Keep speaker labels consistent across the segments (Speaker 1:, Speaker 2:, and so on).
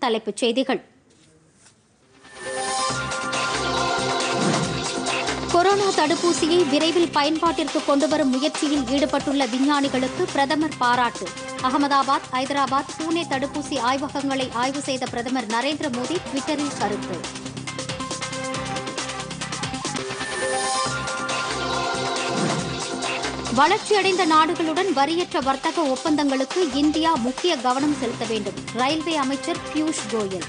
Speaker 1: தலைப்புச் செய்திகள் கொரோனா தடுப்பூசியை விரைவில் பயன்பாட்டிற்கு கொண்டுவரும் முயற்சியில் ஈடுபட்டுள்ள விஞ்ஞானிகளுக்கு பிரதமர் பாராட்டு அகமதாபாத் ஐதராபாத் பூனே தடுப்பூசி ஆய்வகங்களை ஆய்வு செய்த பிரதமர் நரேந்திர மோடி டுவிட்டரில் கருத்து வளர்ச்சியடைந்த நாடுகளுடன் வரியற்ற வர்த்தக ஒப்பந்தங்களுக்கு இந்தியா முக்கிய கவனம் செலுத்த வேண்டும் ரயில்வே அமைச்சர் பியூஷ் கோயல்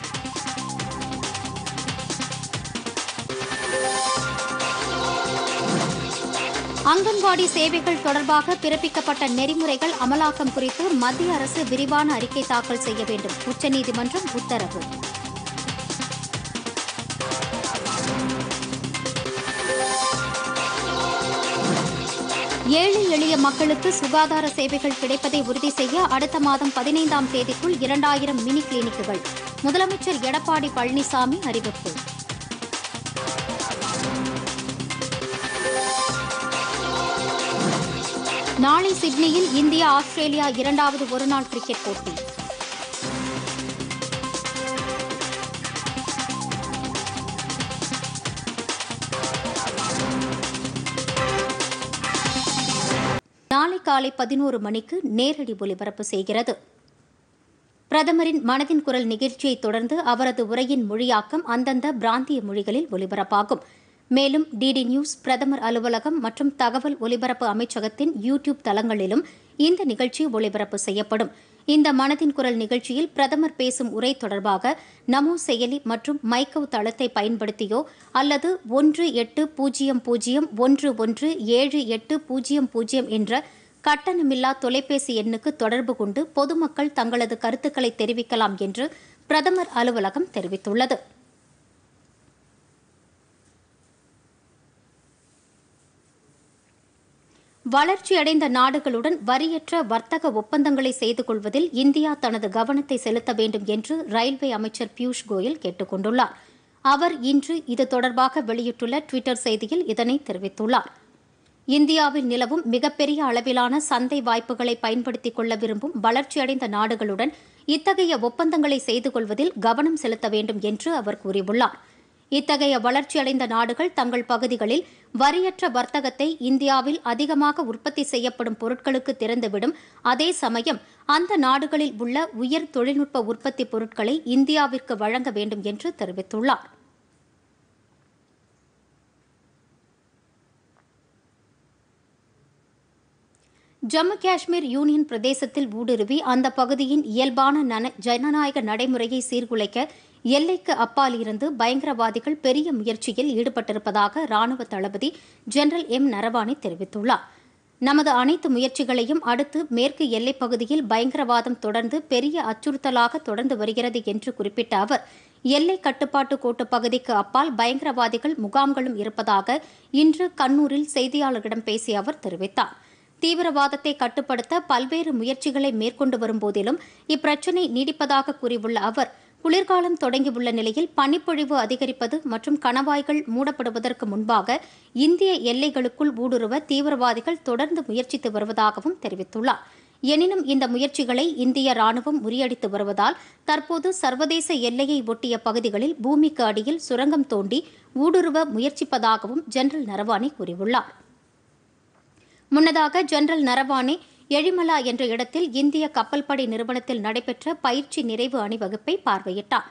Speaker 1: அங்கன்வாடி சேவைகள் தொடர்பாக பிறப்பிக்கப்பட்ட நெறிமுறைகள் அமலாக்கம் குறித்து மத்திய அரசு விரிவான அறிக்கை தாக்கல் செய்ய வேண்டும் உச்சநீதிமன்றம் உத்தரவு ஏழை எளிய மக்களுக்கு சுகாதார சேவைகள் கிடைப்பதை உறுதி செய்ய அடுத்த மாதம் பதினைந்தாம் தேதிக்குள் இரண்டாயிரம் மினி கிளினிக்குகள் முதலமைச்சர் எடப்பாடி பழனிசாமி அறிவிப்பு நாளை சிட்னியில் இந்தியா ஆஸ்திரேலியா இரண்டாவது ஒருநாள் கிரிக்கெட் போட்டி நாளை காலை பதினோரு மணிக்கு நேரடி ஒலிபரப்பு செய்கிறது பிரதமரின் மனதின் குரல் நிகழ்ச்சியை தொடர்ந்து அவரது உரையின் மொழியாக்கம் அந்தந்த பிராந்திய மொழிகளில் ஒலிபரப்பாகும் மேலும் டிடி நியூஸ் பிரதமர் அலுவலகம் மற்றும் தகவல் ஒலிபரப்பு அமைச்சகத்தின் யூ டியூப் தளங்களிலும் இந்த நிகழ்ச்சி ஒளிபரப்பு செய்யப்படும் இந்த மனதின் குரல் நிகழ்ச்சியில் பிரதமர் பேசும் உரை தொடர்பாக நமோ செயலி மற்றும் மைக்கவ் தளத்தை பயன்படுத்தியோ அல்லது ஒன்று எட்டு பூஜ்ஜியம் பூஜ்ஜியம் ஒன்று ஒன்று ஏழு எட்டு பூஜ்ஜியம் பூஜ்ஜியம் என்ற கட்டணமில்லா தொலைபேசி எண்ணுக்கு தொடர்பு கொண்டு பொதுமக்கள் தங்களது கருத்துக்களை தெரிவிக்கலாம் என்று பிரதமர் அலுவலகம் தெரிவித்துள்ளது வளர்ச்சியடைந்த நாடுகளுடன் வரியற்ற வர்த்தக ஒப்பந்தங்களை செய்து கொள்வதில் இந்தியா தனது கவனத்தை செலுத்த வேண்டும் என்று ரயில்வே அமைச்சர் பியூஷ் கோயல் கேட்டுக் கொண்டுள்ளார் அவர் இன்று இது தொடர்பாக வெளியிட்டுள்ள டுவிட்டர் செய்தியில் இதனை தெரிவித்துள்ளார் இந்தியாவில் நிலவும் மிகப்பெரிய அளவிலான சந்தை வாய்ப்புகளை பயன்படுத்திக் கொள்ள விரும்பும் வளர்ச்சியடைந்த நாடுகளுடன் இத்தகைய ஒப்பந்தங்களை செய்து கொள்வதில் கவனம் செலுத்த வேண்டும் என்று அவர் கூறியுள்ளார் இத்தகைய வளர்ச்சியடைந்த நாடுகள் தங்கள் பகுதிகளில் வரியற்ற வர்த்தகத்தை இந்தியாவில் அதிகமாக உற்பத்தி செய்யப்படும் பொருட்களுக்கு திறந்துவிடும் அதே சமயம் அந்த நாடுகளில் உள்ள உயர் தொழில்நுட்ப உற்பத்தி பொருட்களை இந்தியாவிற்கு வழங்க வேண்டும் என்று தெரிவித்துள்ளார் ஜம்மு காஷ்மீர் யூனியன் பிரதேசத்தில் ஊடுருவி அந்த பகுதியின் இயல்பான நன- ஜனநாயக நடைமுறையை சீர்குலைக்க எல்லைக்கு அப்பால் இருந்து பயங்கரவாதிகள் பெரிய முயற்சியில் ஈடுபட்டிருப்பதாக ராணுவ தளபதி ஜெனரல் எம் நரவானே தெரிவித்துள்ளார் நமது அனைத்து முயற்சிகளையும் அடுத்து மேற்கு எல்லைப் பகுதியில் பயங்கரவாதம் தொடர்ந்து பெரிய அச்சுறுத்தலாக தொடர்ந்து வருகிறது என்று குறிப்பிட்ட அவர் எல்லை கட்டுப்பாட்டு கோட்டு பகுதிக்கு அப்பால் பயங்கரவாதிகள் முகாம்களும் இருப்பதாக இன்று கண்ணூரில் செய்தியாளர்களிடம் பேசிய அவர் தெரிவித்தார் தீவிரவாதத்தை கட்டுப்படுத்த பல்வேறு முயற்சிகளை மேற்கொண்டு வரும்போதிலும் இப்பிரச்சினை நீடிப்பதாக கூறியுள்ள அவர் குளிர்காலம் தொடங்கியுள்ள நிலையில் பனிப்பொழிவு அதிகரிப்பது மற்றும் கணவாய்கள் மூடப்படுவதற்கு முன்பாக இந்திய எல்லைகளுக்குள் ஊடுருவ தீவிரவாதிகள் தொடர்ந்து முயற்சித்து வருவதாகவும் தெரிவித்துள்ளார் எனினும் இந்த முயற்சிகளை இந்திய ராணுவம் முறியடித்து வருவதால் தற்போது சர்வதேச எல்லையை ஒட்டிய பகுதிகளில் பூமிக்கு அடியில் சுரங்கம் தோண்டி ஊடுருவ முயற்சிப்பதாகவும் ஜெனரல் நரவானே கூறியுள்ளார் முன்னதாக ஜெனரல் நரவானே எழிமலா என்ற இடத்தில் இந்திய கப்பல் படை நிறுவனத்தில் நடைபெற்ற பயிற்சி நிறைவு அணிவகுப்பை பார்வையிட்டார்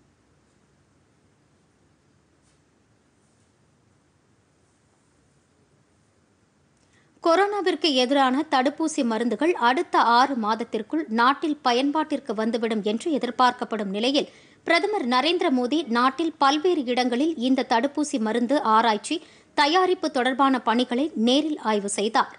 Speaker 1: கொரோனாவிற்கு எதிரான தடுப்பூசி மருந்துகள் அடுத்த ஆறு மாதத்திற்குள் நாட்டில் பயன்பாட்டிற்கு வந்துவிடும் என்று எதிர்பார்க்கப்படும் நிலையில் பிரதமர் நரேந்திர மோடி நாட்டில் பல்வேறு இடங்களில் இந்த தடுப்பூசி மருந்து ஆராய்ச்சி தயாரிப்பு தொடர்பான பணிகளை நேரில் ஆய்வு செய்தார்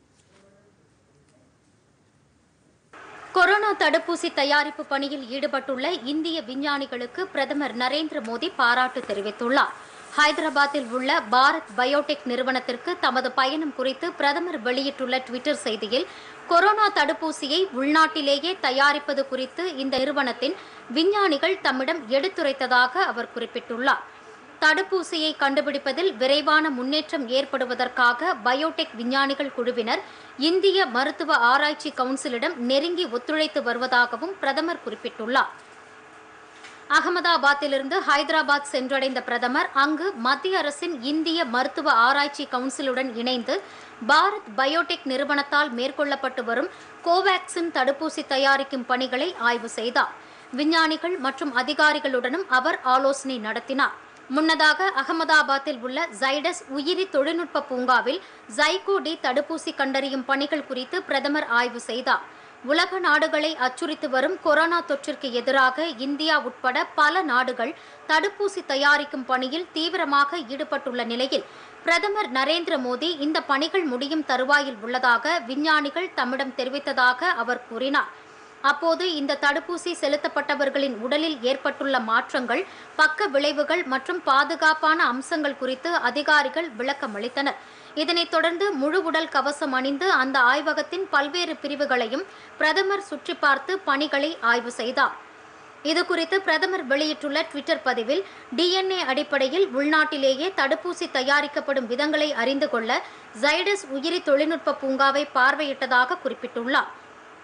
Speaker 1: கொரோனா தடுப்பூசி தயாரிப்பு பணியில் ஈடுபட்டுள்ள இந்திய விஞ்ஞானிகளுக்கு பிரதமர் நரேந்திர மோடி பாராட்டு தெரிவித்துள்ளார் ஹைதராபாத்தில் உள்ள பாரத் பயோடெக் நிறுவனத்திற்கு தமது பயணம் குறித்து பிரதமர் வெளியிட்டுள்ள டுவிட்டர் செய்தியில் கொரோனா தடுப்பூசியை உள்நாட்டிலேயே தயாரிப்பது குறித்து இந்த நிறுவனத்தின் விஞ்ஞானிகள் தம்மிடம் எடுத்துரைத்ததாக அவர் குறிப்பிட்டுள்ளார் தடுப்பூசியை கண்டுபிடிப்பதில் விரைவான முன்னேற்றம் ஏற்படுவதற்காக பயோடெக் விஞ்ஞானிகள் குழுவினர் இந்திய மருத்துவ ஆராய்ச்சி கவுன்சிலிடம் நெருங்கி ஒத்துழைத்து வருவதாகவும் பிரதமர் குறிப்பிட்டுள்ளார் அகமதாபாத்திலிருந்து ஹைதராபாத் சென்றடைந்த பிரதமர் அங்கு மத்திய அரசின் இந்திய மருத்துவ ஆராய்ச்சி கவுன்சிலுடன் இணைந்து பாரத் பயோடெக் நிறுவனத்தால் மேற்கொள்ளப்பட்டு வரும் கோவாக்சின் தடுப்பூசி தயாரிக்கும் பணிகளை ஆய்வு செய்தார் விஞ்ஞானிகள் மற்றும் அதிகாரிகளுடனும் அவர் ஆலோசனை நடத்தினார் முன்னதாக அகமதாபாத்தில் உள்ள ஜைடஸ் உயிரி தொழில்நுட்ப பூங்காவில் ஜைகோ டி தடுப்பூசி கண்டறியும் பணிகள் குறித்து பிரதமர் ஆய்வு செய்தார் உலக நாடுகளை அச்சுறுத்தி வரும் கொரோனா தொற்றிற்கு எதிராக இந்தியா உட்பட பல நாடுகள் தடுப்பூசி தயாரிக்கும் பணியில் தீவிரமாக ஈடுபட்டுள்ள நிலையில் பிரதமர் நரேந்திர மோடி இந்த பணிகள் முடியும் தருவாயில் உள்ளதாக விஞ்ஞானிகள் தம்மிடம் தெரிவித்ததாக அவர் கூறினார் அப்போது இந்த தடுப்பூசி செலுத்தப்பட்டவர்களின் உடலில் ஏற்பட்டுள்ள மாற்றங்கள் பக்க விளைவுகள் மற்றும் பாதுகாப்பான அம்சங்கள் குறித்து அதிகாரிகள் விளக்கம் அளித்தனர் இதனைத் தொடர்ந்து முழு உடல் கவசம் அணிந்து அந்த ஆய்வகத்தின் பல்வேறு பிரிவுகளையும் பிரதமர் சுற்றி பார்த்து பணிகளை ஆய்வு செய்தார் இதுகுறித்து பிரதமர் வெளியிட்டுள்ள ட்விட்டர் பதிவில் டிஎன்ஏ அடிப்படையில் உள்நாட்டிலேயே தடுப்பூசி தயாரிக்கப்படும் விதங்களை அறிந்து கொள்ள ஜைடஸ் உயிரி தொழில்நுட்ப பூங்காவை பார்வையிட்டதாக குறிப்பிட்டுள்ளார்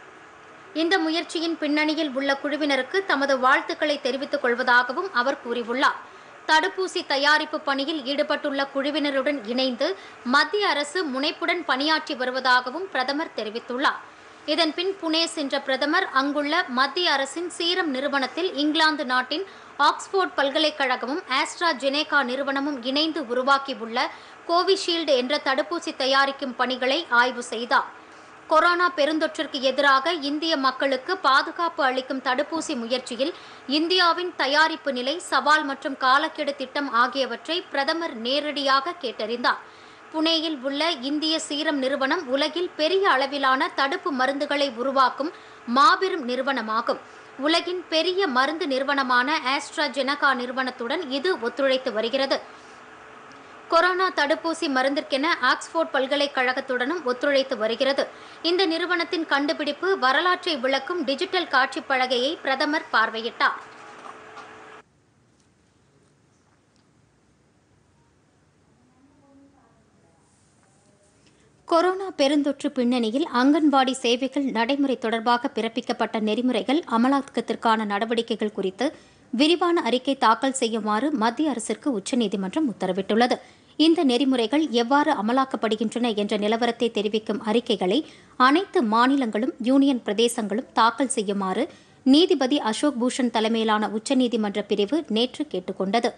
Speaker 1: இந்த முயற்சியின் பின்னணியில் உள்ள குழுவினருக்கு தமது வாழ்த்துக்களை தெரிவித்துக் கொள்வதாகவும் அவர் கூறியுள்ளார் தடுப்பூசி தயாரிப்பு பணியில் ஈடுபட்டுள்ள குழுவினருடன் இணைந்து மத்திய அரசு முனைப்புடன் பணியாற்றி வருவதாகவும் பிரதமர் தெரிவித்துள்ளார் இதன்பின் புனே சென்ற பிரதமர் அங்குள்ள மத்திய அரசின் சீரம் நிறுவனத்தில் இங்கிலாந்து நாட்டின் ஆக்ஸ்போர்ட் பல்கலைக்கழகமும் ஆஸ்ட்ரா ஜெனேகா நிறுவனமும் இணைந்து உருவாக்கியுள்ள கோவிஷீல்டு என்ற தடுப்பூசி தயாரிக்கும் பணிகளை ஆய்வு செய்தார் கொரோனா பெருந்தொற்றிற்கு எதிராக இந்திய மக்களுக்கு பாதுகாப்பு அளிக்கும் தடுப்பூசி முயற்சியில் இந்தியாவின் தயாரிப்பு நிலை சவால் மற்றும் காலக்கெடு திட்டம் ஆகியவற்றை பிரதமர் நேரடியாக கேட்டறிந்தார் புனேயில் உள்ள இந்திய சீரம் நிறுவனம் உலகில் பெரிய அளவிலான தடுப்பு மருந்துகளை உருவாக்கும் மாபெரும் நிறுவனமாகும் உலகின் பெரிய மருந்து நிறுவனமான ஆஸ்ட்ராஜெனகா நிறுவனத்துடன் இது ஒத்துழைத்து வருகிறது கொரோனா தடுப்பூசி மருந்திற்கென ஆக்ஸ்போர்ட் பல்கலைக்கழகத்துடனும் ஒத்துழைத்து வருகிறது இந்த நிறுவனத்தின் கண்டுபிடிப்பு வரலாற்றை விளக்கும் டிஜிட்டல் காட்சி பலகையை பிரதமர் பார்வையிட்டார் கொரோனா பெருந்தொற்று பின்னணியில் அங்கன்வாடி சேவைகள் நடைமுறை தொடர்பாக பிறப்பிக்கப்பட்ட நெறிமுறைகள் அமலாக்கத்திற்கான நடவடிக்கைகள் குறித்து விரிவான அறிக்கை தாக்கல் செய்யுமாறு மத்திய அரசிற்கு உச்சநீதிமன்றம் உத்தரவிட்டுள்ளது இந்த நெறிமுறைகள் எவ்வாறு அமலாக்கப்படுகின்றன என்ற நிலவரத்தை தெரிவிக்கும் அறிக்கைகளை அனைத்து மாநிலங்களும் யூனியன் பிரதேசங்களும் தாக்கல் செய்யுமாறு நீதிபதி அசோக் பூஷன் தலைமையிலான உச்சநீதிமன்ற பிரிவு நேற்று கேட்டுக் கொண்டது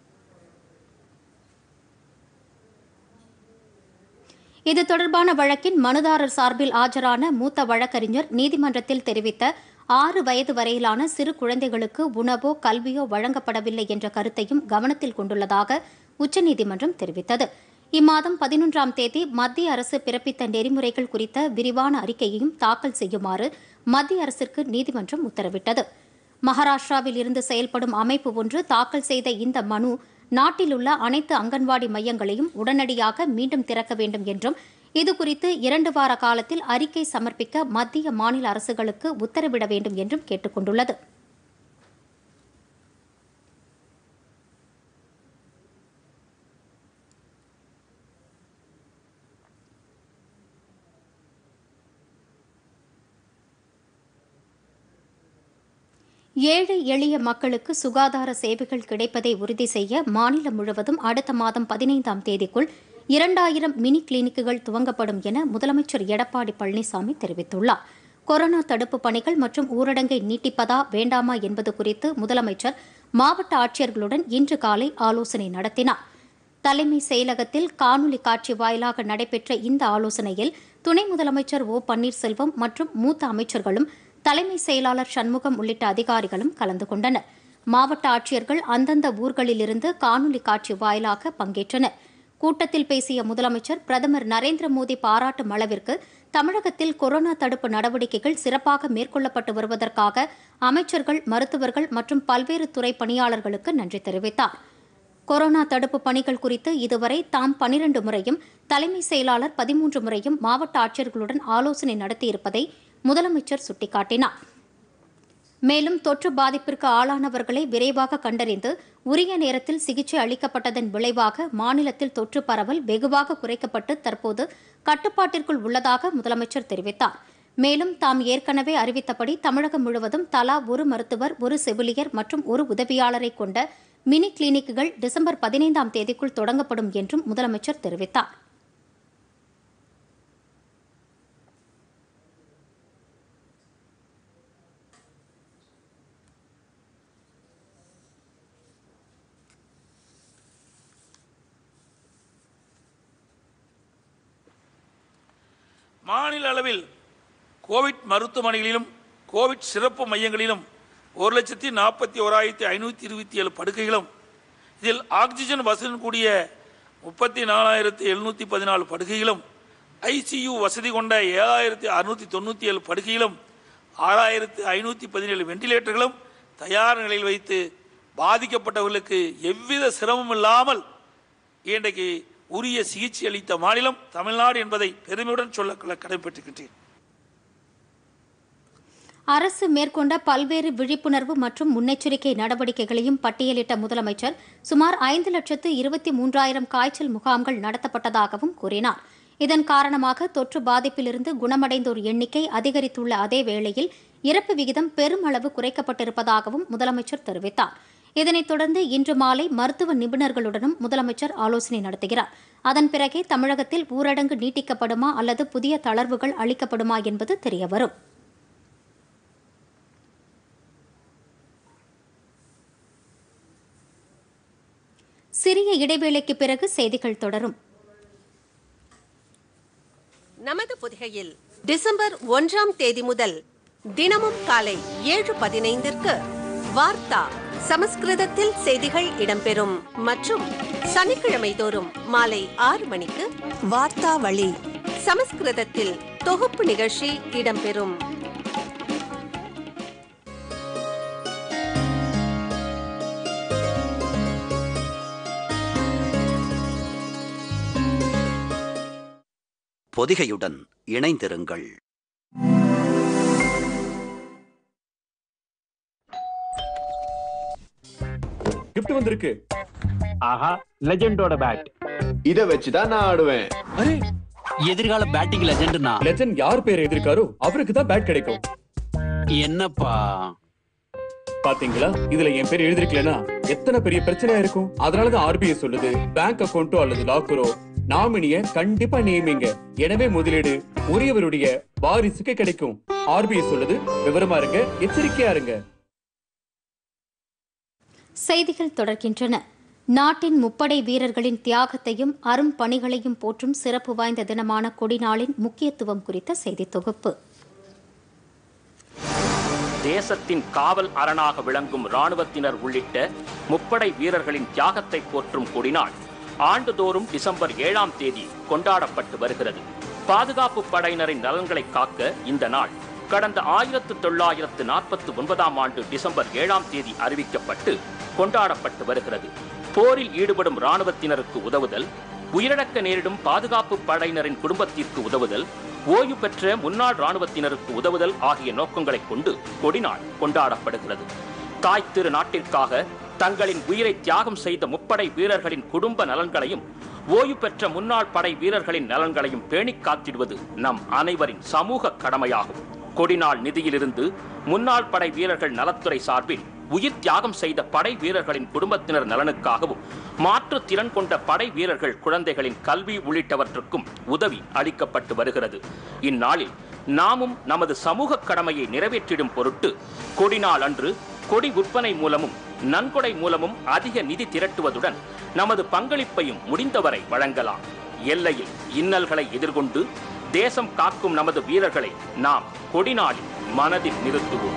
Speaker 1: இது தொடர்பான வழக்கின் மனுதாரர் சார்பில் ஆஜரான மூத்த வழக்கறிஞர் நீதிமன்றத்தில் தெரிவித்த ஆறு வயது வரையிலான சிறு குழந்தைகளுக்கு உணவோ கல்வியோ வழங்கப்படவில்லை என்ற கருத்தையும் கவனத்தில் கொண்டுள்ளதாக உச்சநீதிமன்றம் தெரிவித்தது இம்மாதம் பதினொன்றாம் தேதி மத்திய அரசு பிறப்பித்த நெறிமுறைகள் குறித்த விரிவான அறிக்கையையும் தாக்கல் செய்யுமாறு மத்திய அரசிற்கு நீதிமன்றம் உத்தரவிட்டது மகாராஷ்டிராவில் இருந்து செயல்படும் அமைப்பு ஒன்று தாக்கல் செய்த இந்த மனு நாட்டிலுள்ள அனைத்து அங்கன்வாடி மையங்களையும் உடனடியாக மீண்டும் திறக்க வேண்டும் என்றும் இதுகுறித்து இரண்டு வார காலத்தில் அறிக்கை சமர்ப்பிக்க மத்திய மாநில அரசுகளுக்கு உத்தரவிட வேண்டும் என்றும் கேட்டுக் கொண்டுள்ளது ஏழை எளிய மக்களுக்கு சுகாதார சேவைகள் கிடைப்பதை உறுதி செய்ய மாநிலம் முழுவதும் அடுத்த மாதம் பதினைந்தாம் தேதிக்குள் இரண்டாயிரம் மினி கிளினிக்குகள் துவங்கப்படும் என முதலமைச்சர் எடப்பாடி பழனிசாமி தெரிவித்துள்ளார் கொரோனா தடுப்பு பணிகள் மற்றும் ஊரடங்கை நீட்டிப்பதா வேண்டாமா என்பது குறித்து முதலமைச்சர் மாவட்ட ஆட்சியர்களுடன் இன்று காலை ஆலோசனை நடத்தினார் தலைமை செயலகத்தில் காணொலி காட்சி வாயிலாக நடைபெற்ற இந்த ஆலோசனையில் துணை முதலமைச்சர் ஓ பன்னீர்செல்வம் மற்றும் மூத்த அமைச்சர்களும் தலைமை செயலாளர் சண்முகம் உள்ளிட்ட அதிகாரிகளும் கலந்து கொண்டனர் மாவட்ட ஆட்சியர்கள் அந்தந்த ஊர்களிலிருந்து காணொலி காட்சி வாயிலாக பங்கேற்றனர் கூட்டத்தில் பேசிய முதலமைச்சர் பிரதமர் நரேந்திர மோடி பாராட்டும் அளவிற்கு தமிழகத்தில் கொரோனா தடுப்பு நடவடிக்கைகள் சிறப்பாக மேற்கொள்ளப்பட்டு வருவதற்காக அமைச்சர்கள் மருத்துவர்கள் மற்றும் பல்வேறு துறை பணியாளர்களுக்கு நன்றி தெரிவித்தார் கொரோனா தடுப்பு பணிகள் குறித்து இதுவரை தாம் பனிரண்டு முறையும் தலைமை செயலாளர் பதிமூன்று முறையும் மாவட்ட ஆட்சியர்களுடன் ஆலோசனை நடத்தியிருப்பதை முதலமைச்சர் சுட்டிக்காட்டினார் மேலும் தொற்று பாதிப்பிற்கு ஆளானவர்களை விரைவாக கண்டறிந்து உரிய நேரத்தில் சிகிச்சை அளிக்கப்பட்டதன் விளைவாக மாநிலத்தில் தொற்று பரவல் வெகுவாக குறைக்கப்பட்டு தற்போது கட்டுப்பாட்டிற்குள் உள்ளதாக முதலமைச்சர் தெரிவித்தார் மேலும் தாம் ஏற்கனவே அறிவித்தபடி தமிழகம் முழுவதும் தலா ஒரு மருத்துவர் ஒரு செவிலியர் மற்றும் ஒரு உதவியாளரை கொண்ட மினி கிளினிக்குகள் டிசம்பர் பதினைந்தாம் தேதிக்குள் தொடங்கப்படும் என்றும் முதலமைச்சர் தெரிவித்தார்
Speaker 2: மாநில அளவில் கோவிட் மருத்துவமனைகளிலும் கோவிட் சிறப்பு மையங்களிலும் ஒரு லட்சத்தி நாற்பத்தி ஓராயிரத்தி ஐநூற்றி இருபத்தி ஏழு படுக்கைகளும் இதில் ஆக்சிஜன் வசதியுடன் கூடிய முப்பத்தி நாலாயிரத்தி எழுநூற்றி பதினாலு படுக்கைகளும் ஐசியு வசதி கொண்ட ஏழாயிரத்தி அறுநூற்றி தொண்ணூற்றி ஏழு படுக்கைகளும் ஆறாயிரத்து ஐநூற்றி பதினேழு வெண்டிலேட்டர்களும் தயார் நிலையில் வைத்து பாதிக்கப்பட்டவர்களுக்கு எவ்வித சிரமம் இல்லாமல் இன்றைக்கு உரிய சிகிச்சை அளித்த மாநிலம் தமிழ்நாடு என்பதை பெருமையுடன் சொல்ல கடமைப்பட்டிருக்கின்றேன்
Speaker 1: அரசு மேற்கொண்ட பல்வேறு விழிப்புணர்வு மற்றும் முன்னெச்சரிக்கை நடவடிக்கைகளையும் பட்டியலிட்ட முதலமைச்சர் சுமார் ஐந்து லட்சத்து இருபத்தி மூன்றாயிரம் காய்ச்சல் முகாம்கள் நடத்தப்பட்டதாகவும் கூறினார் இதன் காரணமாக தொற்று பாதிப்பிலிருந்து குணமடைந்தோர் எண்ணிக்கை அதிகரித்துள்ள அதே வேளையில் இறப்பு விகிதம் பெருமளவு குறைக்கப்பட்டிருப்பதாகவும் முதலமைச்சர் தெரிவித்தார் இதனைத் தொடர்ந்து இன்று மாலை மருத்துவ நிபுணர்களுடனும் முதலமைச்சர் ஆலோசனை நடத்துகிறார் அதன் பிறகே தமிழகத்தில் ஊரடங்கு நீட்டிக்கப்படுமா அல்லது புதிய தளர்வுகள் அளிக்கப்படுமா என்பது தெரியவரும் சிறிய இடைவேளைக்கு பிறகு செய்திகள் தொடரும்
Speaker 3: நமது புதிகையில் டிசம்பர் ஒன்றாம் தேதி முதல் தினமும் காலை ஏழு பதினைந்திற்கு வார்த்தா சமஸ்கிருதத்தில் செய்திகள் இடம்பெறும் மற்றும் சனிக்கிழமை தோறும் மாலை ஆறு மணிக்கு வார்த்தா வழி சமஸ்கிருதத்தில் தொகுப்பு நிகழ்ச்சி இடம்பெறும்
Speaker 4: பொதிகையுடன் இணைந்திருங்கள்
Speaker 5: கிஃப்ட் வந்திருக்கு
Speaker 6: ஆஹா லெஜெண்டோட பேட்
Speaker 7: இத வச்சுதான் நான் ஆடுவேன்
Speaker 5: அரே
Speaker 8: எதிர்கால பேட்டிங் லெஜெண்ட்னா
Speaker 5: லெஜண்ட் யார் பேர் எதிர்க்காரோ அவருக்கு தான் பேட் கிடைக்கும்
Speaker 8: என்னப்பா
Speaker 5: பாத்தீங்களா இதுல என் பேர் எழுதிருக்கலனா எத்தனை பெரிய பிரச்சனையா இருக்கும் அதனாலதான் ஆர்பிஐ சொல்லுது பேங்க் அக்கவுண்டோ அல்லது லாக்கரோ நாமினிய கண்டிப்பா நியமிங்க எனவே முதலீடு உரியவருடைய வாரிசுக்கு கிடைக்கும் ஆர்பிஐ சொல்லுது விவரமா இருங்க எச்சரிக்கையா இருங்க
Speaker 1: செய்திகள் தொடர்கின்றன நாட்டின் முப்படை வீரர்களின் தியாகத்தையும் அரும் பணிகளையும் போற்றும் சிறப்பு வாய்ந்த தினமான கொடிநாளின் முக்கியத்துவம் குறித்த செய்தி தொகுப்பு
Speaker 9: தேசத்தின் காவல் அரணாக விளங்கும் ராணுவத்தினர் உள்ளிட்ட முப்படை வீரர்களின் தியாகத்தை போற்றும் கொடிநாள் ஆண்டுதோறும் டிசம்பர் ஏழாம் தேதி கொண்டாடப்பட்டு வருகிறது பாதுகாப்பு படையினரின் நலன்களை காக்க இந்த நாள் கடந்த ஆயிரத்து தொள்ளாயிரத்து நாற்பத்தி ஒன்பதாம் ஆண்டு டிசம்பர் ஏழாம் தேதி அறிவிக்கப்பட்டு கொண்டாடப்பட்டு வருகிறது போரில் ஈடுபடும் ராணுவத்தினருக்கு உதவுதல் உயிரிழக்க நேரிடும் பாதுகாப்பு படையினரின் குடும்பத்திற்கு உதவுதல் ஓய்வு பெற்ற முன்னாள் ராணுவத்தினருக்கு உதவுதல் ஆகிய நோக்கங்களைக் கொண்டு கொடிநாள் கொண்டாடப்படுகிறது தாய் திரு நாட்டிற்காக தங்களின் உயிரை தியாகம் செய்த முப்படை வீரர்களின் குடும்ப நலன்களையும் ஓய்வு பெற்ற முன்னாள் படை வீரர்களின் நலன்களையும் பேணிக் காத்திடுவது நம் அனைவரின் சமூக கடமையாகும் கொடிநாள் நிதியிலிருந்து முன்னாள் படை வீரர்கள் நலத்துறை சார்பில் உயிர் தியாகம் செய்த படை வீரர்களின் குடும்பத்தினர் நலனுக்காகவும் மாற்று திறன் கொண்ட படை வீரர்கள் குழந்தைகளின் கல்வி உள்ளிட்டவற்றுக்கும் உதவி அளிக்கப்பட்டு வருகிறது இந்நாளில் நாமும் நமது சமூக கடமையை நிறைவேற்றிடும் பொருட்டு கொடிநாள் அன்று கொடி விற்பனை மூலமும் நன்கொடை மூலமும் அதிக நிதி திரட்டுவதுடன் நமது பங்களிப்பையும் முடிந்தவரை வழங்கலாம் எல்லையில் இன்னல்களை எதிர்கொண்டு தேசம் காக்கும் நமது வீரர்களை நாம் கொடிநாளில் மனதில் நிறுத்துவோம்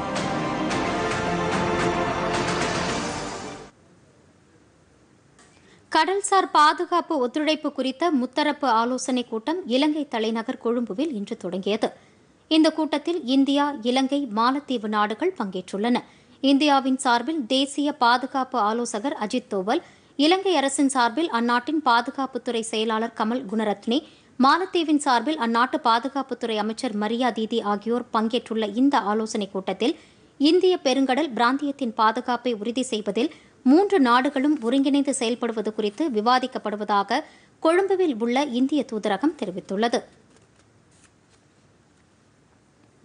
Speaker 1: கடல்சார் பாதுகாப்பு ஒத்துழைப்பு குறித்த முத்தரப்பு ஆலோசனைக் கூட்டம் இலங்கை தலைநகர் கொழும்புவில் இன்று தொடங்கியது இந்த கூட்டத்தில் இந்தியா இலங்கை மாலத்தீவு நாடுகள் பங்கேற்றுள்ளன இந்தியாவின் சார்பில் தேசிய பாதுகாப்பு ஆலோசகர் அஜித் தோவல் இலங்கை அரசின் சார்பில் அந்நாட்டின் பாதுகாப்புத்துறை செயலாளர் கமல் குணரத்னே மாலத்தீவின் சார்பில் அந்நாட்டு பாதுகாப்புத்துறை அமைச்சர் மரியா தீதி ஆகியோர் பங்கேற்றுள்ள இந்த ஆலோசனைக் கூட்டத்தில் இந்திய பெருங்கடல் பிராந்தியத்தின் பாதுகாப்பை உறுதி செய்வதில் மூன்று நாடுகளும் ஒருங்கிணைந்து செயல்படுவது குறித்து விவாதிக்கப்படுவதாக கொழும்புவில் உள்ள இந்திய தூதரகம் தெரிவித்துள்ளது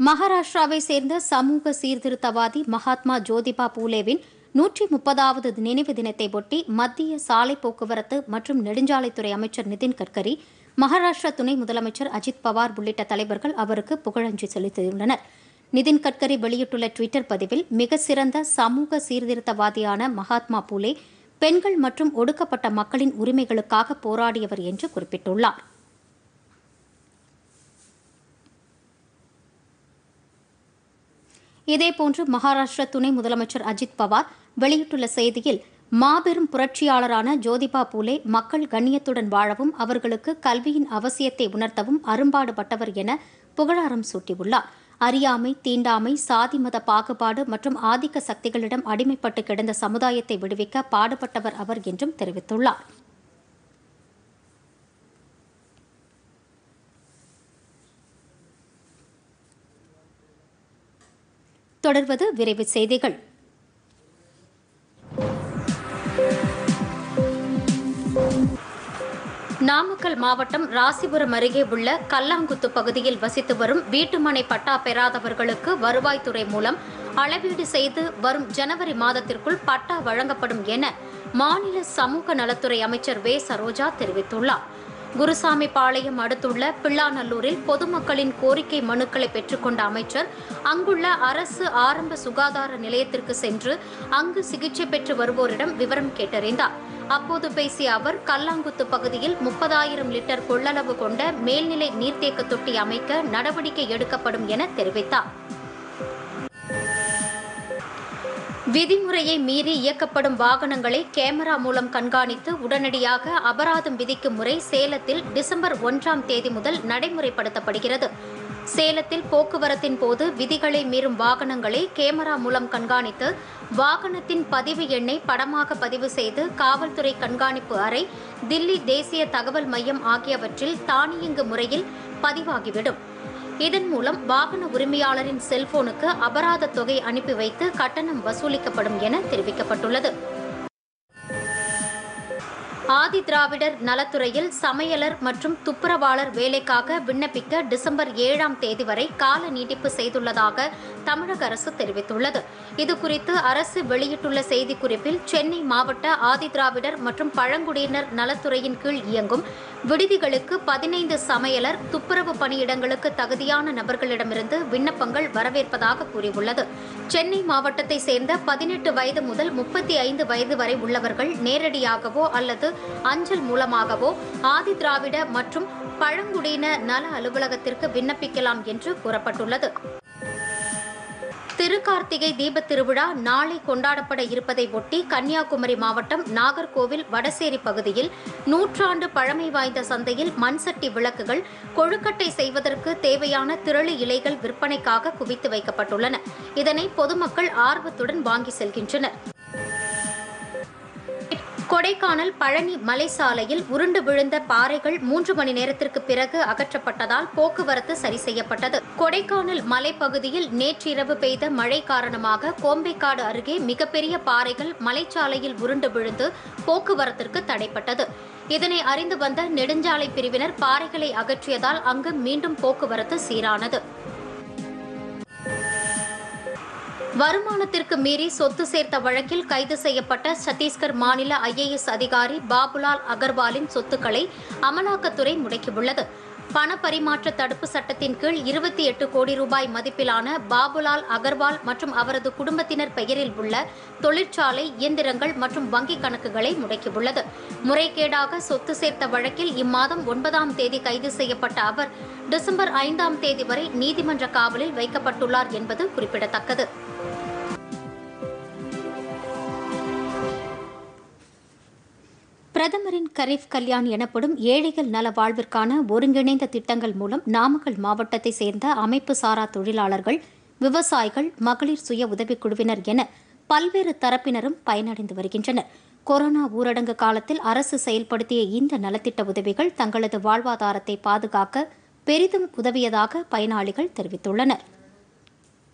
Speaker 1: மகாராஷ்டிராவை சேர்ந்த சமூக சீர்திருத்தவாதி மகாத்மா ஜோதிபா பூலேவின் நூற்றி முப்பதாவது நினைவு தினத்தை ஒட்டி மத்திய சாலை போக்குவரத்து மற்றும் நெடுஞ்சாலைத்துறை அமைச்சர் நிதின் கட்கரி மகாராஷ்டிரா துணை முதலமைச்சர் அஜித் பவார் உள்ளிட்ட தலைவர்கள் அவருக்கு புகழஞ்சலி செலுத்தியுள்ளனர் நிதின் கட்கரி வெளியிட்டுள்ள டுவிட்டர் பதிவில் மிக சிறந்த சமூக சீர்திருத்தவாதியான மகாத்மா பூலே பெண்கள் மற்றும் ஒடுக்கப்பட்ட மக்களின் உரிமைகளுக்காக போராடியவர் என்று குறிப்பிட்டுள்ளார் இதேபோன்று மகாராஷ்டிர துணை முதலமைச்சர் அஜித் பவார் வெளியிட்டுள்ள செய்தியில் மாபெரும் புரட்சியாளரான ஜோதிபா பூலே மக்கள் கண்ணியத்துடன் வாழவும் அவர்களுக்கு கல்வியின் அவசியத்தை உணர்த்தவும் அரும்பாடுபட்டவர் என புகழாரம் சூட்டியுள்ளார் அறியாமை தீண்டாமை சாதி மத பாகுபாடு மற்றும் ஆதிக்க சக்திகளிடம் அடிமைப்பட்டு கிடந்த சமுதாயத்தை விடுவிக்க பாடுபட்டவர் அவர் என்றும் தெரிவித்துள்ளார் தொடர்வது விரைவு செய்திகள் நாமக்கல் மாவட்டம் ராசிபுரம் அருகே உள்ள கல்லாங்குத்து பகுதியில் வசித்து வரும் வீட்டுமனை பட்டா பெறாதவர்களுக்கு வருவாய்த்துறை மூலம் அளவீடு செய்து வரும் ஜனவரி மாதத்திற்குள் பட்டா வழங்கப்படும் என மாநில சமூக நலத்துறை அமைச்சர் வே சரோஜா தெரிவித்துள்ளார் குருசாமி பாளையம் அடுத்துள்ள பிள்ளாநல்லூரில் பொதுமக்களின் கோரிக்கை மனுக்களை பெற்றுக்கொண்ட அமைச்சர் அங்குள்ள அரசு ஆரம்ப சுகாதார நிலையத்திற்கு சென்று அங்கு சிகிச்சை பெற்று வருவோரிடம் விவரம் கேட்டறிந்தார் அப்போது பேசிய அவர் கல்லாங்குத்து பகுதியில் முப்பதாயிரம் லிட்டர் கொள்ளளவு கொண்ட மேல்நிலை நீர்த்தேக்க தொட்டி அமைக்க நடவடிக்கை எடுக்கப்படும் என தெரிவித்தார் விதிமுறையை மீறி இயக்கப்படும் வாகனங்களை கேமரா மூலம் கண்காணித்து உடனடியாக அபராதம் விதிக்கும் முறை சேலத்தில் டிசம்பர் ஒன்றாம் தேதி முதல் நடைமுறைப்படுத்தப்படுகிறது சேலத்தில் போக்குவரத்தின் போது விதிகளை மீறும் வாகனங்களை கேமரா மூலம் கண்காணித்து வாகனத்தின் பதிவு எண்ணை படமாக பதிவு செய்து காவல்துறை கண்காணிப்பு அறை தில்லி தேசிய தகவல் மையம் ஆகியவற்றில் தானியங்கு முறையில் பதிவாகிவிடும் இதன் மூலம் வாகன உரிமையாளரின் செல்போனுக்கு அபராத தொகை அனுப்பி வைத்து கட்டணம் வசூலிக்கப்படும் என தெரிவிக்கப்பட்டுள்ளது ஆதி திராவிடர் நலத்துறையில் சமையலர் மற்றும் துப்புரவாளர் வேலைக்காக விண்ணப்பிக்க டிசம்பர் ஏழாம் தேதி வரை கால நீட்டிப்பு செய்துள்ளதாக தமிழக அரசு தெரிவித்துள்ளது இதுகுறித்து அரசு வெளியிட்டுள்ள செய்திக்குறிப்பில் சென்னை மாவட்ட ஆதி திராவிடர் மற்றும் பழங்குடியினர் நலத்துறையின் கீழ் இயங்கும் விடுதிகளுக்கு பதினைந்து சமையலர் துப்புரவு பணியிடங்களுக்கு தகுதியான நபர்களிடமிருந்து விண்ணப்பங்கள் வரவேற்பதாக கூறியுள்ளது சென்னை மாவட்டத்தை சேர்ந்த பதினெட்டு வயது முதல் முப்பத்தி ஐந்து வயது வரை உள்ளவர்கள் நேரடியாகவோ அல்லது அஞ்சல் மூலமாகவோ ஆதி திராவிட மற்றும் பழங்குடியின நல அலுவலகத்திற்கு விண்ணப்பிக்கலாம் என்று கூறப்பட்டுள்ளது திருக்கார்த்திகை தீபத் திருவிழா நாளை கொண்டாடப்பட இருப்பதை ஒட்டி கன்னியாகுமரி மாவட்டம் நாகர்கோவில் வடசேரி பகுதியில் நூற்றாண்டு பழமை வாய்ந்த சந்தையில் மண்சட்டி விளக்குகள் கொழுக்கட்டை செய்வதற்கு தேவையான திரளு இலைகள் விற்பனைக்காக குவித்து வைக்கப்பட்டுள்ளன இதனை பொதுமக்கள் ஆர்வத்துடன் வாங்கி செல்கின்றனர் கொடைக்கானல் பழனி மலை சாலையில் உருண்டு விழுந்த பாறைகள் மூன்று மணி நேரத்திற்கு பிறகு அகற்றப்பட்டதால் போக்குவரத்து சரி செய்யப்பட்டது கொடைக்கானல் மலைப்பகுதியில் நேற்றிரவு பெய்த மழை காரணமாக கோம்பைக்காடு அருகே மிகப்பெரிய பாறைகள் மலைச்சாலையில் உருண்டு விழுந்து போக்குவரத்திற்கு தடைப்பட்டது இதனை அறிந்து வந்த நெடுஞ்சாலை பிரிவினர் பாறைகளை அகற்றியதால் அங்கு மீண்டும் போக்குவரத்து சீரானது வருமானத்திற்கு மீறி சொத்து சேர்த்த வழக்கில் கைது செய்யப்பட்ட சத்தீஸ்கர் மாநில ஐஏஎஸ் அதிகாரி பாபுலால் அகர்வாலின் சொத்துக்களை அமலாக்கத்துறை முடக்கியுள்ளது பண பரிமாற்ற தடுப்பு சட்டத்தின் கீழ் இருபத்தி எட்டு கோடி ரூபாய் மதிப்பிலான பாபுலால் அகர்வால் மற்றும் அவரது குடும்பத்தினர் பெயரில் உள்ள தொழிற்சாலை இயந்திரங்கள் மற்றும் வங்கிக் கணக்குகளை முடக்கியுள்ளது முறைகேடாக சொத்து சேர்த்த வழக்கில் இம்மாதம் ஒன்பதாம் தேதி கைது செய்யப்பட்ட அவர் டிசம்பர் ஐந்தாம் தேதி வரை நீதிமன்ற காவலில் வைக்கப்பட்டுள்ளார் என்பது குறிப்பிடத்தக்கது பிரதமரின் கரீப் கல்யாண் எனப்படும் ஏழைகள் நல வாழ்விற்கான ஒருங்கிணைந்த திட்டங்கள் மூலம் நாமக்கல் மாவட்டத்தை சேர்ந்த அமைப்பு சாரா தொழிலாளர்கள் விவசாயிகள் மகளிர் சுய உதவிக் குழுவினர் என பல்வேறு தரப்பினரும் பயனடைந்து வருகின்றனர் கொரோனா ஊரடங்கு காலத்தில் அரசு செயல்படுத்திய இந்த நலத்திட்ட உதவிகள் தங்களது வாழ்வாதாரத்தை பாதுகாக்க பெரிதும் உதவியதாக பயனாளிகள் தெரிவித்துள்ளனர்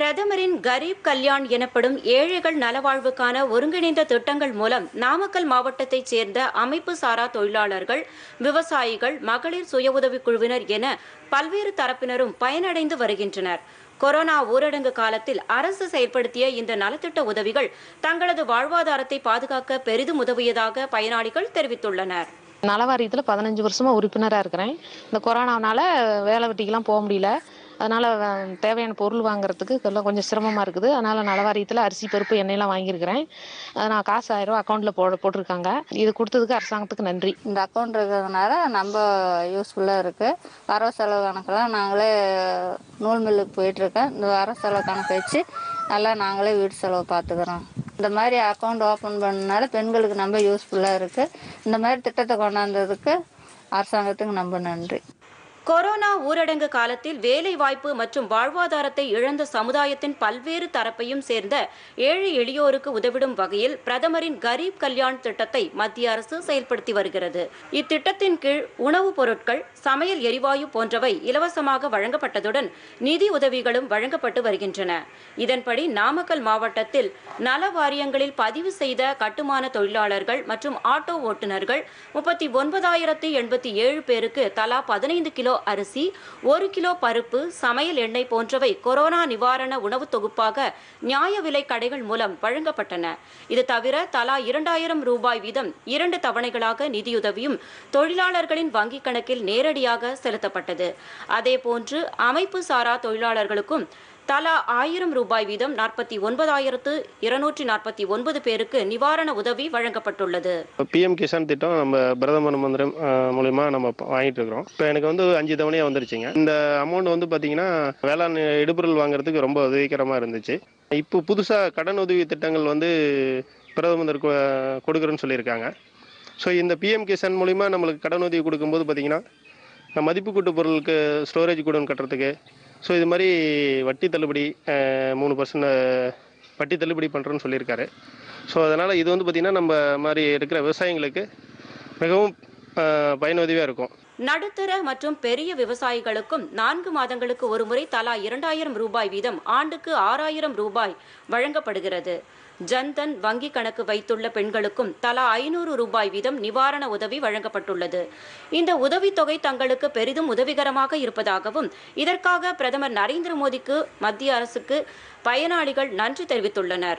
Speaker 10: பிரதமரின் கரீப் கல்யாண் எனப்படும் ஏழைகள் நலவாழ்வுக்கான ஒருங்கிணைந்த திட்டங்கள் மூலம் நாமக்கல் மாவட்டத்தைச் சேர்ந்த அமைப்பு சாரா தொழிலாளர்கள் விவசாயிகள் மகளிர் சுய உதவிக் குழுவினர் என பல்வேறு தரப்பினரும் பயனடைந்து வருகின்றனர் கொரோனா ஊரடங்கு காலத்தில் அரசு செயல்படுத்திய இந்த நலத்திட்ட உதவிகள் தங்களது வாழ்வாதாரத்தை பாதுகாக்க பெரிதும் உதவியதாக பயனாளிகள் தெரிவித்துள்ளனர்
Speaker 11: நலவாரியத்தில் பதினஞ்சு வருஷமா உறுப்பினராக இருக்கிறேன் இந்த கொரோனானால வேலை வெட்டிக்கெல்லாம் போக முடியல அதனால அஹ், தேவையான பொருள் வாங்குறதுக்கு எல்லாம் கொஞ்சம் சிரமமா இருக்குது அதனால நலவாரியத்தில் அரிசி பருப்பு எண்ணெயெல்லாம் வாங்கியிருக்கிறேன் அது நான் காசு ஆயிரம் ரூபா அக்கௌண்ட்ல போட போட்டிருக்காங்க இது கொடுத்ததுக்கு அரசாங்கத்துக்கு நன்றி
Speaker 12: இந்த அக்கௌண்ட் இருக்கிறதுனால ரொம்ப யூஸ்ஃபுல்லாக இருக்குது வரவு செலவு கணக்கெல்லாம் நாங்களே நூல் மில்லுக்கு போயிட்டுருக்கேன் இந்த வரவு செலவு கணக்கு வச்சு நல்லா நாங்களே வீட்டு செலவு பார்த்துக்கிறோம் இந்த மாதிரி அக்கௌண்ட் ஓப்பன் பண்ணனால பெண்களுக்கு ரொம்ப யூஸ்ஃபுல்லாக இருக்குது இந்த மாதிரி திட்டத்தை கொண்டாந்ததுக்கு அரசாங்கத்துக்கு ரொம்ப நன்றி
Speaker 10: கொரோனா ஊரடங்கு காலத்தில் வேலை வாய்ப்பு மற்றும் வாழ்வாதாரத்தை இழந்த சமுதாயத்தின் பல்வேறு தரப்பையும் சேர்ந்த ஏழை எளியோருக்கு உதவிடும் வகையில் பிரதமரின் கரீப் கல்யாண் திட்டத்தை மத்திய அரசு செயல்படுத்தி வருகிறது இத்திட்டத்தின் கீழ் உணவுப் பொருட்கள் சமையல் எரிவாயு போன்றவை இலவசமாக வழங்கப்பட்டதுடன் நிதி உதவிகளும் வழங்கப்பட்டு வருகின்றன இதன்படி நாமக்கல் மாவட்டத்தில் நல வாரியங்களில் பதிவு செய்த கட்டுமான தொழிலாளர்கள் மற்றும் ஆட்டோ ஓட்டுநர்கள் முப்பத்தி ஒன்பதாயிரத்தி எண்பத்தி ஏழு பேருக்கு தலா பதினைந்து கிலோ அரிசி ஒரு கிலோ பருப்பு சமையல் எண்ணெய் போன்றவை கொரோனா நிவாரண உணவு தொகுப்பாக நியாய விலை கடைகள் மூலம் வழங்கப்பட்டன இது தவிர தலா இரண்டாயிரம் ரூபாய் வீதம் இரண்டு தவணைகளாக நிதியுதவியும் தொழிலாளர்களின் வங்கிக் கணக்கில் நேரடியாக செலுத்தப்பட்டது அதேபோன்று அமைப்பு சாரா தொழிலாளர்களுக்கும் தலா ஆயிரம் ரூபாய் வீதம் நாற்பத்தி ஒன்பதாயிரத்து இருநூற்றி நாற்பத்தி ஒன்பது பேருக்கு நிவாரண உதவி வழங்கப்பட்டுள்ளது
Speaker 13: பிஎம் கிசான் திட்டம் நம்ம பிரதமர் மந்திரம் அஹ், மூலியமா நம்ம ப- வாங்கிட்டு இருக்கிறோம் இப்போ எனக்கு வந்து அஞ்சு தவணையாக வந்துருச்சுங்க இந்த அமௌண்ட் வந்து பார்த்தீங்கன்னா வேளாண் இடுபொருள் வாங்குறதுக்கு ரொம்ப உதவிகரமாக இருந்துச்சு இப்போ புதுசாக கடன் உதவி திட்டங்கள் வந்து பிரதமர் கொ- கொடுக்குறேன்னு சொல்லியிருக்காங்க ஸோ இந்த பிஎம் கிசான் மூலிமா நம்மளுக்கு கடன் உதவி கொடுக்கும்போது பார்த்தீங்கன்னா மதிப்பு கூட்டு பொருளுக்கு ஸ்டோரேஜ் கூடன் கட்டுறதுக்கு ஸோ இது மாதிரி வட்டி தள்ளுபடி அஹ், மூணு பர்சன்ட் வட்டி தள்ளுபடி பண்ணுறோன்னு சொல்லியிருக்காரு ஸோ அதனால் இது வந்து பார்த்திங்கன்னா நம்ம மாதிரி இருக்கிற விவசாயிங்களுக்கு மிகவும் அஹ், பயனுதவியாக இருக்கும்
Speaker 10: நடுத்தர மற்றும் பெரிய விவசாயிகளுக்கும் நான்கு மாதங்களுக்கு ஒருமுறை தலா இரண்டாயிரம் ரூபாய் வீதம் ஆண்டுக்கு ஆறாயிரம் ரூபாய் வழங்கப்படுகிறது ஜன்தன் வங்கி கணக்கு வைத்துள்ள பெண்களுக்கும் தலா ஐநூறு ரூபாய் வீதம் நிவாரண உதவி வழங்கப்பட்டுள்ளது இந்த உதவித்தொகை தங்களுக்கு பெரிதும் உதவிகரமாக இருப்பதாகவும் இதற்காக பிரதமர் நரேந்திர மோடிக்கு மத்திய அரசுக்கு பயனாளிகள் நன்றி தெரிவித்துள்ளனர்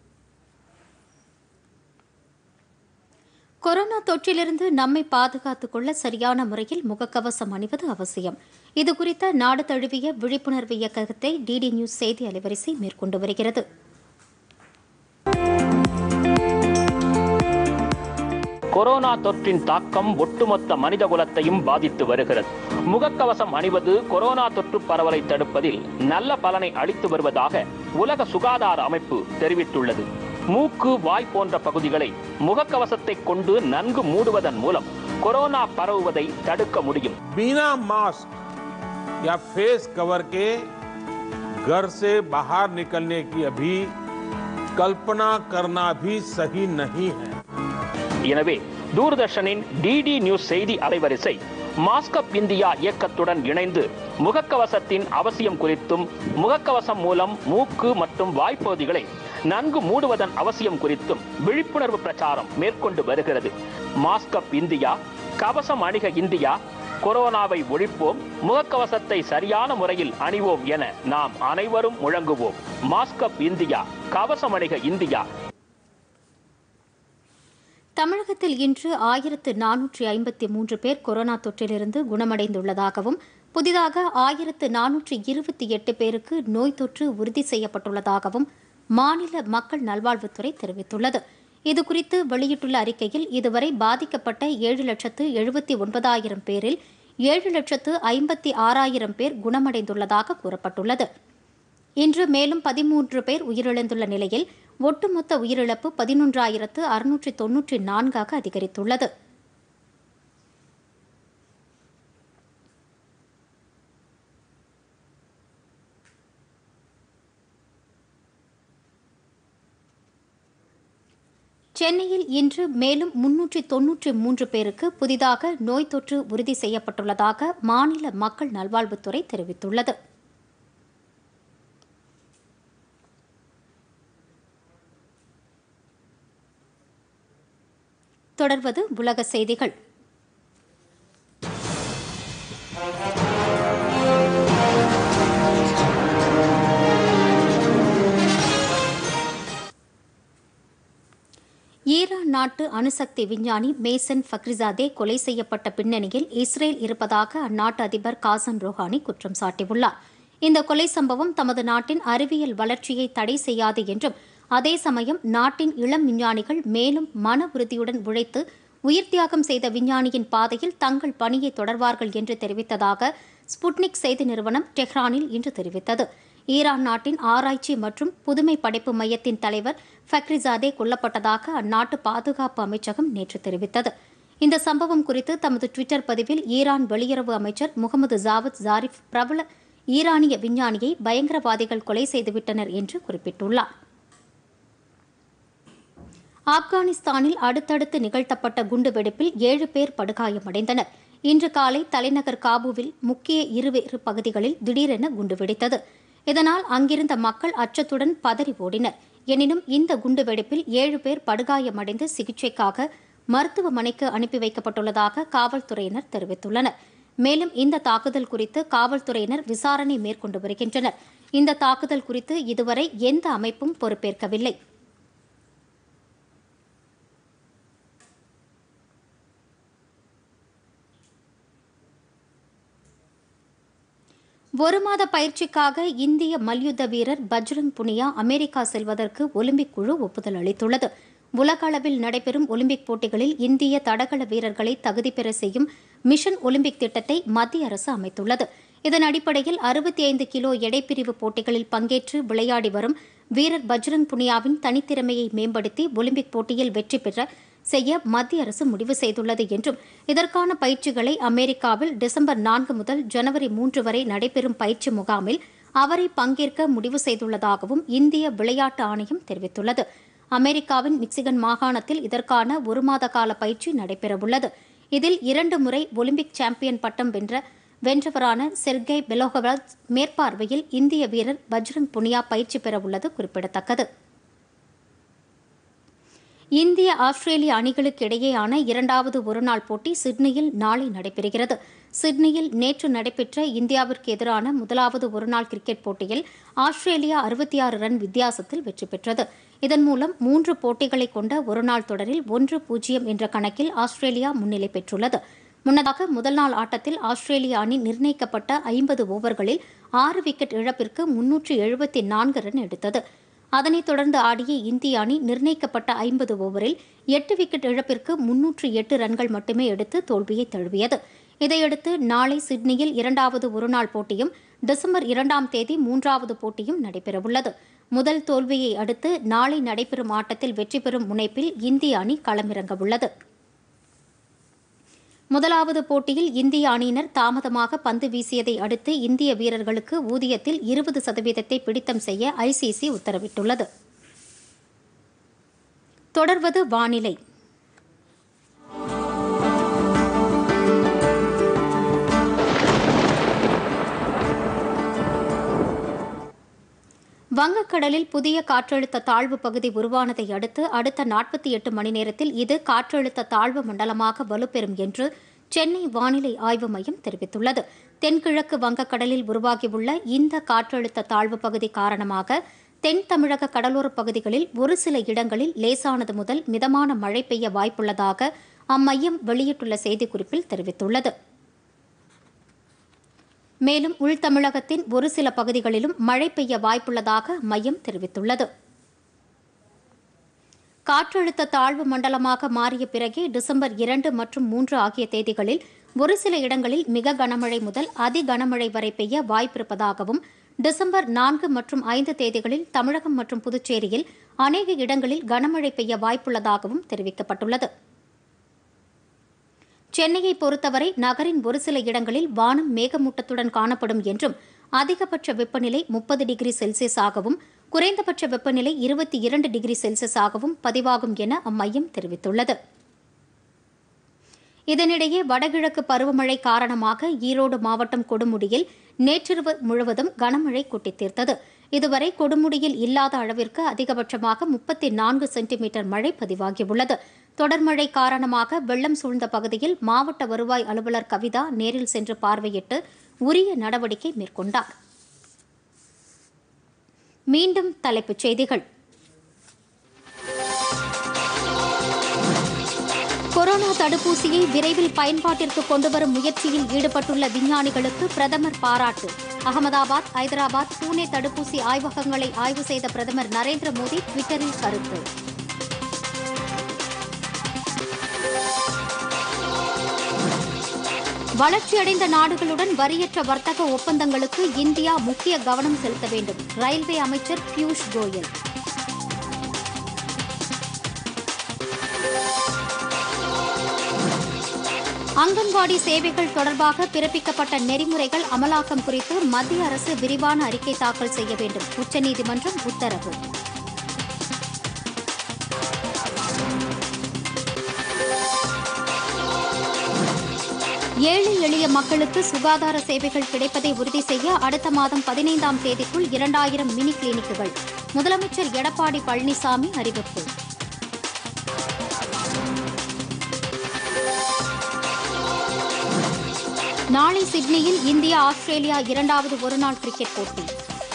Speaker 1: கொரோனா தொற்றிலிருந்து நம்மை பாதுகாத்துக் கொள்ள சரியான முறையில் முகக்கவசம் அணிவது அவசியம் இது குறித்த நாடு தழுவிய விழிப்புணர்வு இயக்கத்தை டிடி நியூஸ் செய்தி அலைவரிசை மேற்கொண்டு வருகிறது
Speaker 9: கொரோனா தொற்றின் தாக்கம் ஒட்டுமொத்த மனித குலத்தையும் பாதித்து வருகிறது முகக்கவசம் அணிவது கொரோனா தொற்று பரவலை தடுப்பதில் நல்ல பலனை அளித்து வருவதாக உலக சுகாதார அமைப்பு தெரிவித்துள்ளது மூக்கு வாய் போன்ற பகுதிகளை முகக்கவசத்தை கொண்டு நன்கு மூடுவதன் மூலம் கொரோனா பரவுவதை தடுக்க முடியும்
Speaker 14: बिना मास्क या फेस कवर के घर से बाहर निकलने की अभी कल्पना करना भी सही नहीं है
Speaker 9: எனவே தூர்தர்ஷனின் டிடி நியூஸ் செய்தி அலைவரிசை மாஸ்கப் இந்தியா இயக்கத்துடன் இணைந்து முகக்கவசத்தின் அவசியம் குறித்தும் முகக்கவசம் மூலம் மூக்கு மற்றும் வாய்ப்பகுதிகளை நன்கு மூடுவதன் அவசியம் குறித்தும் விழிப்புணர்வு பிரச்சாரம் மேற்கொண்டு வருகிறது மாஸ்கப் இந்தியா கவசம் அணிக இந்தியா கொரோனாவை ஒழிப்போம் முகக்கவசத்தை சரியான முறையில் அணிவோம் என நாம் அனைவரும் முழங்குவோம் மாஸ்கப் இந்தியா கவசம் அணிக இந்தியா
Speaker 1: தமிழகத்தில் இன்று ஆயிரத்து நானூற்றி ஐம்பத்தி மூன்று பேர் கொரோனா தொற்றிலிருந்து குணமடைந்துள்ளதாகவும் புதிதாக ஆயிரத்து நானூற்றி இருபத்தி எட்டு பேருக்கு நோய் தொற்று உறுதி செய்யப்பட்டுள்ளதாகவும் மாநில மக்கள் நல்வாழ்வுத்துறை தெரிவித்துள்ளது இதுகுறித்து வெளியிட்டுள்ள அறிக்கையில் இதுவரை பாதிக்கப்பட்ட ஏழு லட்சத்து எழுபத்தி ஒன்பதாயிரம் பேரில் ஏழு லட்சத்து ஐம்பத்தி ஆறாயிரம் பேர் குணமடைந்துள்ளதாக கூறப்பட்டுள்ளது இன்று மேலும் பதிமூன்று பேர் உயிரிழந்துள்ள நிலையில் ஒட்டுமொத்த உயிரிழப்பு பதினொன்றாயிரத்து அறுநூற்றி தொன்னூற்றி நான்காக அதிகரித்துள்ளது சென்னையில் இன்று மேலும் முன்னூற்றி தொன்னூற்றி மூன்று பேருக்கு புதிதாக நோய் தொற்று உறுதி செய்யப்பட்டுள்ளதாக மாநில மக்கள் நல்வாழ்வுத்துறை தெரிவித்துள்ளது தொடர்வது உலக செய்திகள் ஈரான் நாட்டு அணுசக்தி விஞ்ஞானி மேசன் ஃபக்ரிசாதே கொலை செய்யப்பட்ட பின்னணியில் இஸ்ரேல் இருப்பதாக அந்நாட்டு அதிபர் காசன் ரோஹானி குற்றம் சாட்டியுள்ளார் இந்த கொலை சம்பவம் தமது நாட்டின் அறிவியல் வளர்ச்சியை தடை செய்யாது என்றும் அதே சமயம் நாட்டின் இளம் விஞ்ஞானிகள் மேலும் மன உறுதியுடன் உழைத்து உயிர் தியாகம் செய்த விஞ்ஞானியின் பாதையில் தங்கள் பணியை தொடர்வார்கள் என்று தெரிவித்ததாக ஸ்புட்னிக் செய்தி நிறுவனம் டெஹ்ரானில் இன்று தெரிவித்தது ஈரான் நாட்டின் ஆராய்ச்சி மற்றும் புதுமை படைப்பு மையத்தின் தலைவர் ஃபக்ரிசாதே கொல்லப்பட்டதாக அந்நாட்டு பாதுகாப்பு அமைச்சகம் நேற்று தெரிவித்தது இந்த சம்பவம் குறித்து தமது டுவிட்டர் பதிவில் ஈரான் வெளியுறவு அமைச்சர் முகமது ஜாவத் ஜாரிஃப் பிரபல ஈரானிய விஞ்ஞானியை பயங்கரவாதிகள் கொலை செய்துவிட்டனர் என்று குறிப்பிட்டுள்ளார் ஆப்கானிஸ்தானில் அடுத்தடுத்து நிகழ்த்தப்பட்ட குண்டுவெடிப்பில் ஏழு பேர் படுகாயமடைந்தனர் இன்று காலை தலைநகர் காபூவில் முக்கிய இருவேறு பகுதிகளில் திடீரென குண்டு வெடித்தது இதனால் அங்கிருந்த மக்கள் அச்சத்துடன் பதறி ஓடினர் எனினும் இந்த குண்டுவெடிப்பில் ஏழு பேர் படுகாயமடைந்து சிகிச்சைக்காக மருத்துவமனைக்கு அனுப்பி வைக்கப்பட்டுள்ளதாக காவல்துறையினர் தெரிவித்துள்ளனர் மேலும் இந்த தாக்குதல் குறித்து காவல்துறையினர் விசாரணை மேற்கொண்டு வருகின்றனர் இந்த தாக்குதல் குறித்து இதுவரை எந்த அமைப்பும் பொறுப்பேற்கவில்லை ஒரு மாத பயிற்சிக்காக இந்திய மல்யுத்த வீரர் பஜ்ரங் புனியா அமெரிக்கா செல்வதற்கு ஒலிம்பிக் குழு ஒப்புதல் அளித்துள்ளது உலக அளவில் நடைபெறும் ஒலிம்பிக் போட்டிகளில் இந்திய தடகள வீரர்களை தகுதி பெற செய்யும் மிஷன் ஒலிம்பிக் திட்டத்தை மத்திய அரசு அமைத்துள்ளது இதன் அடிப்படையில் அறுபத்தி ஐந்து கிலோ எடைப்பிரிவு போட்டிகளில் பங்கேற்று விளையாடி வரும் வீரர் பஜ்ரங் புனியாவின் தனித்திறமையை மேம்படுத்தி ஒலிம்பிக் போட்டியில் வெற்றி பெற செய்ய மத்திய அரசு முடிவு செய்துள்ளது என்றும் இதற்கான பயிற்சிகளை அமெரிக்காவில் டிசம்பர் நான்கு முதல் ஜனவரி மூன்று வரை நடைபெறும் பயிற்சி முகாமில் அவரை பங்கேற்க முடிவு செய்துள்ளதாகவும் இந்திய விளையாட்டு ஆணையம் தெரிவித்துள்ளது அமெரிக்காவின் மிக்சிகன் மாகாணத்தில் இதற்கான ஒரு மாத கால பயிற்சி நடைபெறவுள்ளது இதில் இரண்டு முறை ஒலிம்பிக் சாம்பியன் பட்டம் வென்ற வென்றவரான செர்கை பெலோகவாத் மேற்பார்வையில் இந்திய வீரர் பஜ்ரங் புனியா பயிற்சி பெறவுள்ளது குறிப்பிடத்தக்கது இந்திய ஆஸ்திரேலிய அணிகளுக்கு இடையேயான இரண்டாவது ஒருநாள் போட்டி சிட்னியில் நாளை நடைபெறுகிறது சிட்னியில் நேற்று நடைபெற்ற இந்தியாவிற்கு எதிரான முதலாவது ஒருநாள் கிரிக்கெட் போட்டியில் ஆஸ்திரேலியா அறுபத்தி ஆறு ரன் வித்தியாசத்தில் வெற்றி பெற்றது இதன் மூலம் மூன்று போட்டிகளை கொண்ட ஒருநாள் தொடரில் ஒன்று பூஜ்ஜியம் என்ற கணக்கில் ஆஸ்திரேலியா முன்னிலை பெற்றுள்ளது முன்னதாக முதல் நாள் ஆட்டத்தில் ஆஸ்திரேலிய அணி நிர்ணயிக்கப்பட்ட ஐம்பது ஓவர்களில் ஆறு விக்கெட் இழப்பிற்கு முன்னூற்று எழுபத்தி நான்கு ரன் எடுத்தது அதனைத் தொடர்ந்து ஆடிய இந்திய அணி நிர்ணயிக்கப்பட்ட ஐம்பது ஓவரில் எட்டு விக்கெட் இழப்பிற்கு முன்னூற்று எட்டு ரன்கள் மட்டுமே எடுத்து தோல்வியை தழுவியது இதையடுத்து நாளை சிட்னியில் இரண்டாவது ஒருநாள் போட்டியும் டிசம்பர் இரண்டாம் தேதி மூன்றாவது போட்டியும் நடைபெறவுள்ளது முதல் தோல்வியை அடுத்து நாளை நடைபெறும் ஆட்டத்தில் வெற்றி பெறும் முனைப்பில் இந்திய அணி களமிறங்கவுள்ளது முதலாவது போட்டியில் இந்திய அணியினர் தாமதமாக பந்து வீசியதை அடுத்து இந்திய வீரர்களுக்கு ஊதியத்தில் இருபது சதவீதத்தை பிடித்தம் செய்ய ஐசிசி உத்தரவிட்டுள்ளது தொடர்வது வானிலை வங்கக்கடலில் புதிய காற்றழுத்த தாழ்வு பகுதி உருவானதை அடுத்து அடுத்த நாற்பத்தி எட்டு மணி நேரத்தில் இது காற்றழுத்த தாழ்வு மண்டலமாக வலுப்பெறும் என்று சென்னை வானிலை ஆய்வு மையம் தெரிவித்துள்ளது தென்கிழக்கு வங்கக்கடலில் உருவாகியுள்ள இந்த காற்றழுத்த தாழ்வு பகுதி காரணமாக தென் தமிழக கடலோரப் பகுதிகளில் ஒரு சில இடங்களில் லேசானது முதல் மிதமான மழை பெய்ய வாய்ப்புள்ளதாக அம்மையம் வெளியிட்டுள்ள செய்திக்குறிப்பில் தெரிவித்துள்ளது மேலும் உள்தமிழகத்தின் ஒரு சில பகுதிகளிலும் மழை பெய்ய வாய்ப்புள்ளதாக மையம் தெரிவித்துள்ளது காற்றழுத்த தாழ்வு மண்டலமாக மாறிய பிறகே டிசம்பர் இரண்டு மற்றும் மூன்று ஆகிய தேதிகளில் ஒரு சில இடங்களில் மிக கனமழை முதல் அதி கனமழை வரை பெய்ய வாய்ப்பிருப்பதாகவும் டிசம்பர் நான்கு மற்றும் ஐந்து தேதிகளில் தமிழகம் மற்றும் புதுச்சேரியில் அநேக இடங்களில் கனமழை பெய்ய வாய்ப்புள்ளதாகவும் தெரிவிக்கப்பட்டுள்ளது சென்னையை பொறுத்தவரை நகரின் ஒரு சில இடங்களில் வானம் மேகமூட்டத்துடன் காணப்படும் என்றும் அதிகபட்ச வெப்பநிலை முப்பது டிகிரி செல்சியஸாகவும் குறைந்தபட்ச வெப்பநிலை இருபத்தி இரண்டு டிகிரி செல்சியஸாகவும் பதிவாகும் என அம்மையம் தெரிவித்துள்ளது இதனிடையே வடகிழக்கு பருவமழை காரணமாக ஈரோடு மாவட்டம் கொடுமுடியில் நேற்றிரவு முழுவதும் கனமழை கொட்டித் தீர்த்தது இதுவரை கொடுமுடியில் இல்லாத அளவிற்கு அதிகபட்சமாக முப்பத்தி நான்கு சென்டிமீட்டர் மழை பதிவாகியுள்ளது தொடர் மழை காரணமாக வெள்ளம் சூழ்ந்த பகுதியில் மாவட்ட வருவாய் அலுவலர் கவிதா நேரில் சென்று பார்வையிட்டு உரிய நடவடிக்கை மேற்கொண்டார் மீண்டும் தலைப்புச் செய்திகள் கொரோனா தடுப்பூசியை விரைவில் பயன்பாட்டிற்கு கொண்டுவரும் முயற்சியில் ஈடுபட்டுள்ள விஞ்ஞானிகளுக்கு பிரதமர் பாராட்டு அகமதாபாத் ஐதராபாத் பூனே தடுப்பூசி ஆய்வகங்களை ஆய்வு செய்த பிரதமர் நரேந்திர மோடி டுவிட்டரில் கருத்து வளர்ச்சியடைந்த நாடுகளுடன் வரியற்ற வர்த்தக ஒப்பந்தங்களுக்கு இந்தியா முக்கிய கவனம் செலுத்த வேண்டும் ரயில்வே அமைச்சர் பியூஷ் கோயல் அங்கன்வாடி சேவைகள் தொடர்பாக பிறப்பிக்கப்பட்ட நெறிமுறைகள் அமலாக்கம் குறித்து மத்திய அரசு விரிவான அறிக்கை தாக்கல் செய்ய வேண்டும் உச்சநீதிமன்றம் உத்தரவு ஏழை எளிய மக்களுக்கு சுகாதார சேவைகள் கிடைப்பதை உறுதி செய்ய அடுத்த மாதம் பதினைந்தாம் தேதிக்குள் இரண்டாயிரம் மினி கிளினிக்குகள் முதலமைச்சர் எடப்பாடி பழனிசாமி அறிவிப்பு நாளை சிட்னியில் இந்தியா ஆஸ்திரேலியா இரண்டாவது ஒருநாள் கிரிக்கெட் போட்டி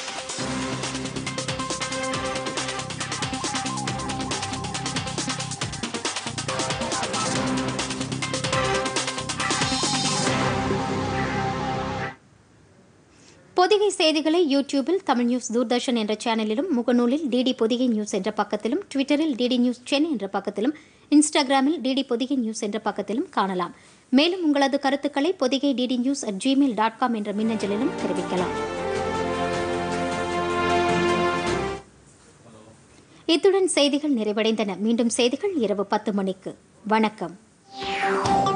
Speaker 1: பொதிகை செய்திகளை யூடியூபில் தமிழ் நியூஸ் தூர்தர்ஷன் என்ற சேனலிலும் முகநூலில் டிடி பொதிகை நியூஸ் என்ற பக்கத்திலும் ட்விட்டரில் டிடி நியூஸ் சென்னை என்ற பக்கத்திலும் இன்ஸ்டாகிராமில் டிடி பொதிகை நியூஸ் என்ற பக்கத்திலும் காணலாம் மேலும் உங்களது கருத்துக்களை Podhigai DD news at Gmail dot com என்ற மின்னஞ்சலிலும் தெரிவிக்கலாம் இத்துடன் செய்திகள் நிறைவடைந்தன மீண்டும் செய்திகள் இரவு பத்து மணிக்கு வணக்கம்